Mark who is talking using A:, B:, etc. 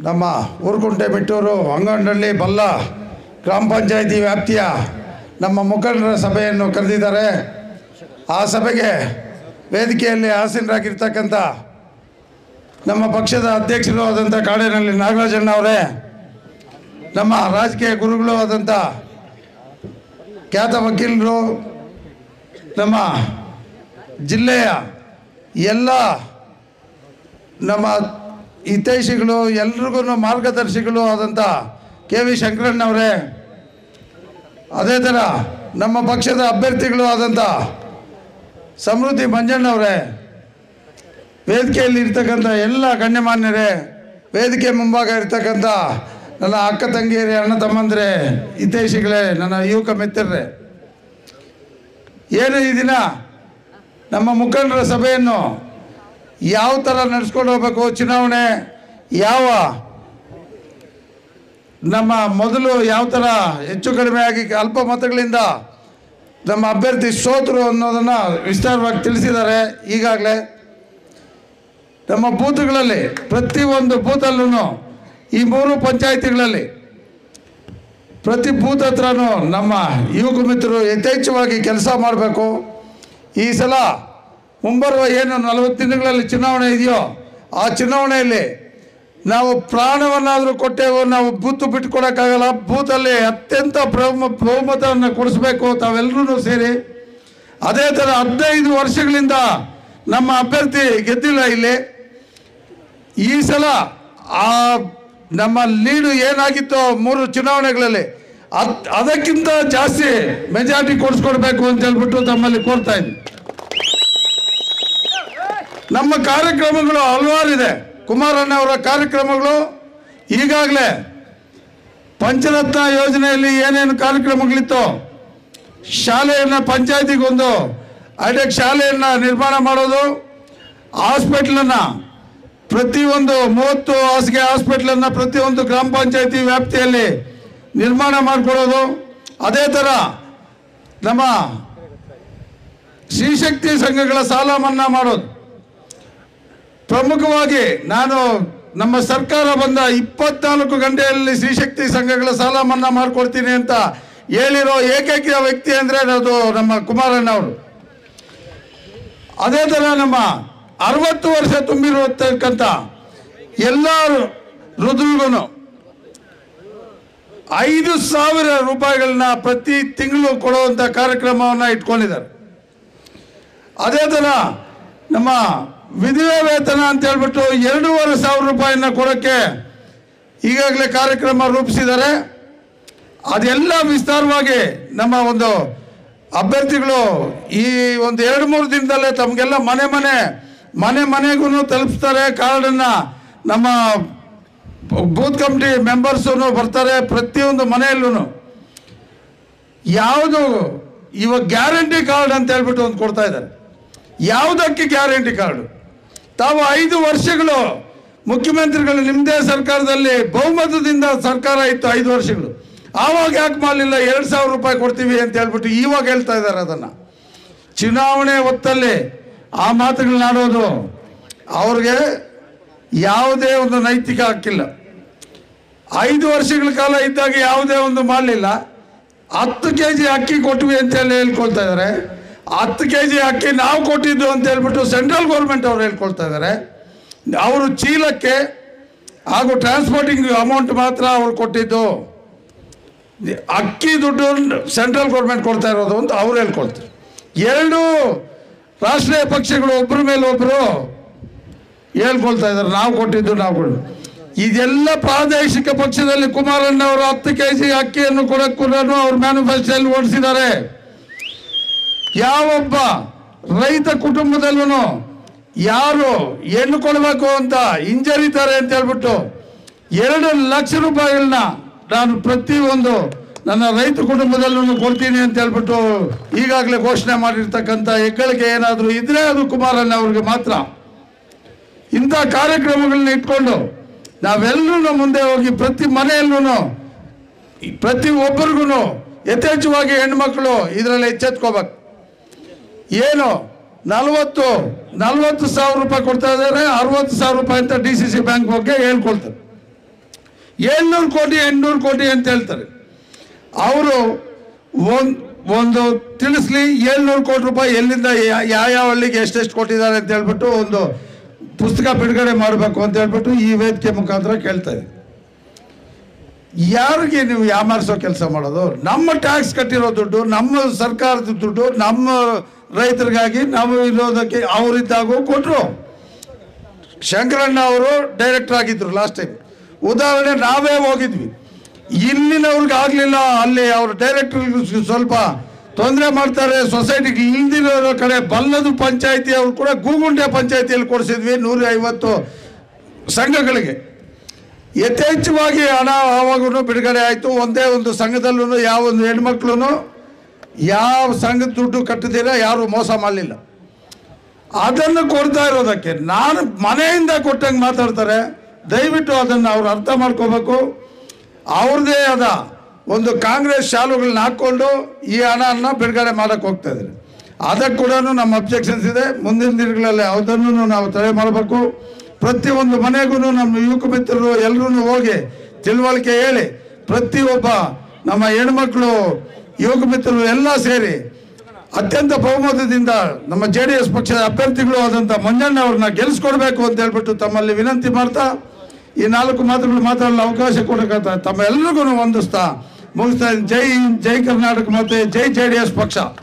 A: ನಮ್ಮ ಊರುಕುಂಟೆ ಬಿಟ್ಟೂರು ಅಂಗನಹಳ್ಳಿ ಬಲ್ಲ ಗ್ರಾಮ ಪಂಚಾಯಿತಿ ವ್ಯಾಪ್ತಿಯ ನಮ್ಮ ಮುಖಂಡರ ಸಭೆಯನ್ನು ಕರೆದಿದ್ದಾರೆ ಆ ಸಭೆಗೆ ವೇದಿಕೆಯಲ್ಲಿ ಆಸೀನರಾಗಿರ್ತಕ್ಕಂಥ ನಮ್ಮ ಪಕ್ಷದ ಅಧ್ಯಕ್ಷರು ಆದಂಥ ಕಾಡೇನಹಳ್ಳಿ ನಾಗರಾಜಣ್ಣ ಅವರೇ ನಮ್ಮ ರಾಜಕೀಯ ಗುರುಗಳು ಆದಂಥ ಖ್ಯಾತ ವಕೀಲರು ನಮ್ಮ ಜಿಲ್ಲೆಯ ಎಲ್ಲ ನಮ್ಮ ಹಿತೈಷಿಗಳು ಎಲ್ರಿಗೂ ಮಾರ್ಗದರ್ಶಿಗಳು ಆದಂಥ ಕೆ ವಿ ಶಂಕರಣ್ಣವರೇ ಅದೇ ಥರ ನಮ್ಮ ಪಕ್ಷದ ಅಭ್ಯರ್ಥಿಗಳು ಆದಂಥ ಸಮೃದ್ಧಿ ಮಂಜಣ್ಣವರೇ ವೇದಿಕೆಯಲ್ಲಿ ಇರ್ತಕ್ಕಂಥ ಎಲ್ಲ ಗಣ್ಯಮಾನ್ಯರೇ ವೇದಿಕೆ ಮುಂಭಾಗ ಇರ್ತಕ್ಕಂಥ ನನ್ನ ಅಕ್ಕ ತಂಗಿಯರೇ ಅಣ್ಣ ತಮ್ಮಂದ್ರೆ ಹಿತೈಷಿಗಳೇ ನನ್ನ ಯುವಕ ಮಿತ್ರರೇ ಏನು ಈ ದಿನ ನಮ್ಮ ಮುಖಂಡರ ಸಭೆಯನ್ನು ಯಾವ ಥರ ನಡೆಸ್ಕೊಂಡು ಹೋಗ್ಬೇಕು ಚುನಾವಣೆ ಯಾವ ನಮ್ಮ ಮೊದಲು ಯಾವ ಥರ ಹೆಚ್ಚು ಕಡಿಮೆ ಆಗಿ ಅಲ್ಪ ಮತಗಳಿಂದ ನಮ್ಮ ಅಭ್ಯರ್ಥಿ ಸೋತರು ಅನ್ನೋದನ್ನು ವಿಸ್ತಾರವಾಗಿ ತಿಳಿಸಿದ್ದಾರೆ ಈಗಾಗಲೇ ನಮ್ಮ ಬೂತ್ಗಳಲ್ಲಿ ಪ್ರತಿಯೊಂದು ಬೂತಲ್ಲೂ ಈ ಮೂರು ಪಂಚಾಯಿತಿಗಳಲ್ಲಿ ಪ್ರತಿ ಬೂತ್ ಹತ್ರನೂ ನಮ್ಮ ಯುವಕ ಮಿತ್ರರು ಯಥೇಚ್ಛವಾಗಿ ಕೆಲಸ ಮಾಡಬೇಕು ಈ ಸಲ ಮುಂಬರುವ ಏನು ನಲವತ್ತು ದಿನಗಳಲ್ಲಿ ಚುನಾವಣೆ ಇದೆಯೋ ಆ ಚುನಾವಣೆಯಲ್ಲಿ ನಾವು ಪ್ರಾಣವನ್ನಾದರೂ ಕೊಟ್ಟೆವು ನಾವು ಬೂತು ಬಿಟ್ಕೊಡೋಕ್ಕಾಗಲ್ಲ ಬೂತಲ್ಲಿ ಅತ್ಯಂತ ಬಹುಮ ಬಹುಮತವನ್ನು ಕೊಡಿಸ್ಬೇಕು ತಾವೆಲ್ಲರೂ ಸೇರಿ ಅದೇ ಥರ ಹದಿನೈದು ವರ್ಷಗಳಿಂದ ನಮ್ಮ ಅಭ್ಯರ್ಥಿ ಗೆದ್ದಿಲ್ಲ ಇಲ್ಲಿ ಈ ಸಲ ಆ ನಮ್ಮ ಲೀಡು ಏನಾಗಿತ್ತು ಮೂರು ಚುನಾವಣೆಗಳಲ್ಲಿ ಅದ್ ಅದಕ್ಕಿಂತ ಜಾಸ್ತಿ ಮೆಜಾರಿಟಿ ಕೊಡಿಸ್ಕೊಡ್ಬೇಕು ಅಂತ ಹೇಳ್ಬಿಟ್ಟು ತಮ್ಮಲ್ಲಿ ಕೋರ್ತಾ ಇದ್ವಿ ನಮ್ಮ ಕಾರ್ಯಕ್ರಮಗಳು ಹಲವಾರಿದೆ ಕುಮಾರಣ್ಣ ಅವರ ಕಾರ್ಯಕ್ರಮಗಳು ಈಗಾಗಲೇ ಪಂಚರತ್ನ ಯೋಜನೆಯಲ್ಲಿ ಏನೇನು ಕಾರ್ಯಕ್ರಮಗಳಿತ್ತು ಶಾಲೆಯನ್ನು ಪಂಚಾಯತಿಗೊಂದು ಐಡೆಕ್ ಶಾಲೆಯನ್ನು ನಿರ್ಮಾಣ ಮಾಡೋದು ಹಾಸ್ಪಿಟ್ಲನ್ನು ಪ್ರತಿಯೊಂದು ಮೂವತ್ತು ಹಾಸಿಗೆ ಹಾಸ್ಪಿಟ್ಲನ್ನು ಪ್ರತಿಯೊಂದು ಗ್ರಾಮ ಪಂಚಾಯತಿ ವ್ಯಾಪ್ತಿಯಲ್ಲಿ ನಿರ್ಮಾಣ ಮಾಡಿಕೊಡೋದು ಅದೇ ಥರ ನಮ್ಮ ಶ್ರೀಶಕ್ತಿ ಸಂಘಗಳ ಸಾಲ ಮನ್ನಾ ಮಾಡೋದು ಪ್ರಮುಖವಾಗಿ ನಾನು ನಮ್ಮ ಸರ್ಕಾರ ಬಂದ ಇಪ್ಪತ್ನಾಲ್ಕು ಗಂಟೆಯಲ್ಲಿ ಶ್ರೀಶಕ್ತಿ ಸಂಘಗಳ ಸಾಲ ಮನ್ನಾ ಮಾಡಿಕೊಡ್ತೀನಿ ಅಂತ ಹೇಳಿರೋ ಏಕೈಕ ವ್ಯಕ್ತಿ ಅಂದರೆ ಅದು ನಮ್ಮ ಕುಮಾರಣ್ಣ ಅವರು ಅದೇ ಥರ ನಮ್ಮ ಅರವತ್ತು ವರ್ಷ ತುಂಬಿರತಕ್ಕಂಥ ಎಲ್ಲ ಋತುವಿಗೂ ಐದು ಸಾವಿರ ರೂಪಾಯಿಗಳನ್ನ ಪ್ರತಿ ತಿಂಗಳು ಕೊಡುವಂಥ ಕಾರ್ಯಕ್ರಮವನ್ನು ಇಟ್ಕೊಂಡಿದ್ದಾರೆ ಅದೇ ಥರ ನಮ್ಮ ವಿಧವೆ ವೇತನ ಅಂತ ಹೇಳ್ಬಿಟ್ಟು ಎರಡೂವರೆ ಸಾವಿರ ರೂಪಾಯಿನ ಕೊಡೋಕ್ಕೆ ಈಗಾಗಲೇ ಕಾರ್ಯಕ್ರಮ ರೂಪಿಸಿದ್ದಾರೆ ಅದೆಲ್ಲ ವಿಸ್ತಾರವಾಗಿ ನಮ್ಮ ಒಂದು ಅಭ್ಯರ್ಥಿಗಳು ಈ ಒಂದು ಎರಡು ಮೂರು ದಿನದಲ್ಲೇ ತಮಗೆಲ್ಲ ಮನೆ ಮನೆ ಮನೆ ಮನೆಗೂ ತಲುಪಿಸ್ತಾರೆ ಕಾರ್ಡನ್ನು ನಮ್ಮ ಬೂತ್ ಕಮಿಟಿ ಮೆಂಬರ್ಸು ಬರ್ತಾರೆ ಪ್ರತಿಯೊಂದು ಮನೆಯಲ್ಲೂ ಯಾವುದು ಇವಾಗ ಗ್ಯಾರಂಟಿ ಕಾರ್ಡ್ ಅಂತ ಹೇಳ್ಬಿಟ್ಟು ಒಂದು ಕೊಡ್ತಾ ಇದ್ದಾರೆ ಯಾವುದಕ್ಕೆ ಗ್ಯಾರಂಟಿ ಕಾರ್ಡು ತಾವು ಐದು ವರ್ಷಗಳು ಮುಖ್ಯಮಂತ್ರಿಗಳು ನಿಮ್ಮದೇ ಸರ್ಕಾರದಲ್ಲಿ ಬಹುಮತದಿಂದ ಸರ್ಕಾರ ಇತ್ತು ಐದು ವರ್ಷಗಳು ಆವಾಗ ಯಾಕೆ ಮಾಡಲಿಲ್ಲ ಎರಡು ಸಾವಿರ ರೂಪಾಯಿ ಕೊಡ್ತೀವಿ ಅಂತ ಹೇಳ್ಬಿಟ್ಟು ಇವಾಗ ಹೇಳ್ತಾ ಇದ್ದಾರೆ ಅದನ್ನು ಚುನಾವಣೆ ಹೊತ್ತಲ್ಲಿ ಆ ಮಾತುಗಳನ್ನ ಆಡೋದು ಅವ್ರಿಗೆ ಯಾವುದೇ ಒಂದು ನೈತಿಕ ಹಕ್ಕಿಲ್ಲ ಐದು ವರ್ಷಗಳ ಕಾಲ ಇದ್ದಾಗ ಯಾವುದೇ ಒಂದು ಮಾಡಲಿಲ್ಲ ಹತ್ತು ಕೆ ಜಿ ಅಕ್ಕಿ ಕೊಟ್ವಿ ಅಂತ ಹೇಳಿ ಹೇಳ್ಕೊಳ್ತಾ ಇದ್ದಾರೆ ಹತ್ತು ಕೆ ಜಿ ಅಕ್ಕಿ ನಾವು ಕೊಟ್ಟಿದ್ದು ಅಂತ ಹೇಳ್ಬಿಟ್ಟು ಸೆಂಟ್ರಲ್ ಗೌರ್ಮೆಂಟ್ ಅವ್ರು ಹೇಳ್ಕೊಳ್ತಾ ಇದ್ದಾರೆ ಅವರು ಚೀಲಕ್ಕೆ ಹಾಗೂ ಟ್ರಾನ್ಸ್ಪೋರ್ಟಿಂಗ್ ಅಮೌಂಟ್ ಮಾತ್ರ ಅವ್ರು ಕೊಟ್ಟಿದ್ದು ಅಕ್ಕಿ ದುಡ್ಡು ಸೆಂಟ್ರಲ್ ಗೌರ್ಮೆಂಟ್ ಕೊಡ್ತಾ ಇರೋದು ಅಂತ ಅವ್ರು ಹೇಳ್ಕೊಳ್ತಾರೆ ಎರಡು ರಾಷ್ಟ್ರೀಯ ಪಕ್ಷಗಳು ಒಬ್ಬರ ಮೇಲೆ ಒಬ್ಬರು ಹೇಳ್ಕೊಳ್ತಾ ಇದ್ದಾರೆ ನಾವು ಕೊಟ್ಟಿದ್ದು ನಾವು ಕೊಡು ಇದೆಲ್ಲ ಪ್ರಾದೇಶಿಕ ಪಕ್ಷದಲ್ಲಿ ಕುಮಾರಣ್ಣ ಅವರು ಹತ್ತು ಕೆ ಜಿ ಅಕ್ಕಿಯನ್ನು ಕೊಡಕ್ಕೆ ಕೂಡ ಅವ್ರ ಮ್ಯಾನಿಫೆಸ್ಟೋಲ್ಲಿ ಓಡಿಸಿದ್ದಾರೆ ಯಾವೊಬ್ಬ ರೈತ ಕುಟುಂಬದಲ್ಲೂ ಯಾರು ಹೆಣ್ಣು ಕೊಡಬೇಕು ಅಂತ ಹಿಂಜರಿತಾರೆ ಅಂತ ಹೇಳ್ಬಿಟ್ಟು ಎರಡು ಲಕ್ಷ ರೂಪಾಯಿಗಳನ್ನ ನಾನು ಪ್ರತಿಯೊಂದು ನನ್ನ ರೈತ ಕುಟುಂಬದಲ್ಲೂ ಕೊಡ್ತೀನಿ ಅಂತ ಹೇಳ್ಬಿಟ್ಟು ಈಗಾಗಲೇ ಘೋಷಣೆ ಮಾಡಿರ್ತಕ್ಕಂಥ ಹೆಗ್ಗಳಿಕೆ ಏನಾದರೂ ಇದ್ರೆ ಅದು ಕುಮಾರಣ್ಣ ಅವ್ರಿಗೆ ಮಾತ್ರ ಇಂಥ ಕಾರ್ಯಕ್ರಮಗಳನ್ನ ಇಟ್ಕೊಂಡು ನಾವೆಲ್ಲರೂ ಮುಂದೆ ಹೋಗಿ ಪ್ರತಿ ಮನೆಯಲ್ಲೂ ಪ್ರತಿ ಒಬ್ಬರಿಗೂ ಯಥೇಚ್ಛವಾಗಿ ಹೆಣ್ಮಕ್ಳು ಇದರಲ್ಲಿ ಎಚ್ಚೆತ್ಕೋಬೇಕು ಏನು ನಲವತ್ತು ನಲವತ್ತು ಸಾವಿರ ರೂಪಾಯಿ ಕೊಡ್ತಾ ಇದ್ದಾರೆ ಅರವತ್ತು ಸಾವಿರ ರೂಪಾಯಿ ಅಂತ ಡಿ ಸಿ ಸಿ ಬ್ಯಾಂಕ್ ಬಗ್ಗೆ ಹೇಳ್ಕೊಳ್ತಾರೆ ಏಳ್ನೂರು ಕೋಟಿ ಎಂಟುನೂರು ಕೋಟಿ ಅಂತ ಹೇಳ್ತಾರೆ ಅವರು ಒಂದು ಒಂದು ತಿಳಿಸ್ಲಿ ಏಳ್ನೂರು ಕೋಟಿ ರೂಪಾಯಿ ಎಲ್ಲಿಂದ ಯಾ- ಯಾವ ಹಳ್ಳಿಗೆ ಎಷ್ಟೆಷ್ಟು ಕೊಟ್ಟಿದ್ದಾರೆ ಅಂತ ಹೇಳ್ಬಿಟ್ಟು ಒಂದು ಪುಸ್ತಕ ಬಿಡುಗಡೆ ಮಾಡಬೇಕು ಅಂತ ಹೇಳ್ಬಿಟ್ಟು ಈ ವೇದಿಕೆ ಮುಖಾಂತರ ಕೇಳ್ತಾ ಇದ್ದೀವಿ ಯಾರಿಗೆ ನೀವು ಯಾಮಾರಿಸೋ ಕೆಲಸ ಮಾಡೋದು ನಮ್ಮ ಟ್ಯಾಕ್ಸ್ ಕಟ್ಟಿರೋ ದುಡ್ಡು ನಮ್ಮ ಸರ್ಕಾರದ ದುಡ್ಡು ನಮ್ಮ ರೈತರಿಗಾಗಿ ನಾವು ಇರೋದಕ್ಕೆ ಅವರಿದ್ದಾಗೂ ಕೊಟ್ಟರು ಶಂಕರಣ್ಣ ಅವರು ಡೈರೆಕ್ಟರ್ ಆಗಿದ್ರು ಲಾಸ್ಟ್ ಟೈಮ್ ಉದಾಹರಣೆ ನಾವೇ ಹೋಗಿದ್ವಿ ಇಲ್ಲಿನವ್ರಿಗೆ ಆಗಲಿಲ್ಲ ಅಲ್ಲಿ ಅವರು ಡೈರೆಕ್ಟರ್ ಸ್ವಲ್ಪ ತೊಂದರೆ ಮಾಡ್ತಾರೆ ಸೊಸೈಟಿಗೆ ಇಲ್ದಿರೋ ಕಡೆ ಬಲ್ಲದು ಪಂಚಾಯತಿ ಅವ್ರು ಕೂಡ ಗೂಗುಂಡೆ ಪಂಚಾಯತಿಯಲ್ಲಿ ಕೊಡಿಸಿದ್ವಿ ನೂರ ಐವತ್ತು ಸಂಘಗಳಿಗೆ ಯಥೇಚ್ಛವಾಗಿ ಹಣ ಆವಾಗೂ ಬಿಡುಗಡೆ ಆಯಿತು ಒಂದೇ ಒಂದು ಸಂಘದಲ್ಲೂ ಯಾವ ಒಂದು ಹೆಣ್ಮಕ್ಳು ಯಾವ ಸಂಘದ ದುಡ್ಡು ಕಟ್ಟದಿರ ಯಾರು ಮೋಸ ಮಾಡಲಿಲ್ಲ ಅದನ್ನು ಕೊಡ್ತಾ ಇರೋದಕ್ಕೆ ನಾನು ಮನೆಯಿಂದ ಕೊಟ್ಟಂಗೆ ಮಾತಾಡ್ತಾರೆ ದಯವಿಟ್ಟು ಅದನ್ನು ಅವ್ರು ಅರ್ಥ ಮಾಡ್ಕೋಬೇಕು ಅವ್ರದ್ದೇ ಆದ ಒಂದು ಕಾಂಗ್ರೆಸ್ ಶಾಲುಗಳನ್ನ ಹಾಕ್ಕೊಂಡು ಈ ಹಣನ ಬಿಡುಗಡೆ ಮಾಡೋಕ್ಕೆ ಹೋಗ್ತಾ ಇದ್ದಾರೆ ಅದಕ್ಕೆ ಕೂಡ ನಮ್ಮ ಅಬ್ಜೆಕ್ಷನ್ಸ್ ಇದೆ ಮುಂದಿನ ದಿನಗಳಲ್ಲಿ ಅದನ್ನು ನಾವು ತಡೆ ಮಾಡಬೇಕು ಪ್ರತಿಯೊಂದು ಮನೆಗೂ ನಮ್ಮ ಯುವಕ ಮಿತ್ರರು ಎಲ್ಲರೂ ಹೋಗಿ ತಿಳುವಳಿಕೆ ಹೇಳಿ ಪ್ರತಿಯೊಬ್ಬ ನಮ್ಮ ಹೆಣ್ಮಕ್ಳು ಯುವಕ ಮಿತ್ರರು ಎಲ್ಲ ಸೇರಿ ಅತ್ಯಂತ ಬಹುಮತದಿಂದ ನಮ್ಮ ಜೆ ಡಿ ಎಸ್ ಪಕ್ಷದ ಅಭ್ಯರ್ಥಿಗಳು ಆದಂಥ ಮಂಜಣ್ಣ ಅವ್ರನ್ನ ಗೆಲ್ಲಿಸ್ಕೊಡ್ಬೇಕು ಅಂತ ಹೇಳ್ಬಿಟ್ಟು ತಮ್ಮಲ್ಲಿ ವಿನಂತಿ ಮಾಡ್ತಾ ಈ ನಾಲ್ಕು ಮಾತುಗಳು ಮಾತಾಡಲು ಅವಕಾಶ ಕೊಡಕತ್ತ ತಮ್ಮ ಎಲ್ರಿಗೂ ಹೊಂದಿಸ್ತಾ ಮುಗಿಸ್ತಾ ಇದ್ದೀನಿ. ಜೈ ಹಿಂದ್, ಜೈ ಕರ್ನಾಟಕ ಮತ್ತೆ ಜೈ ಜೆ ಡಿ ಎಸ್ ಪಕ್ಷ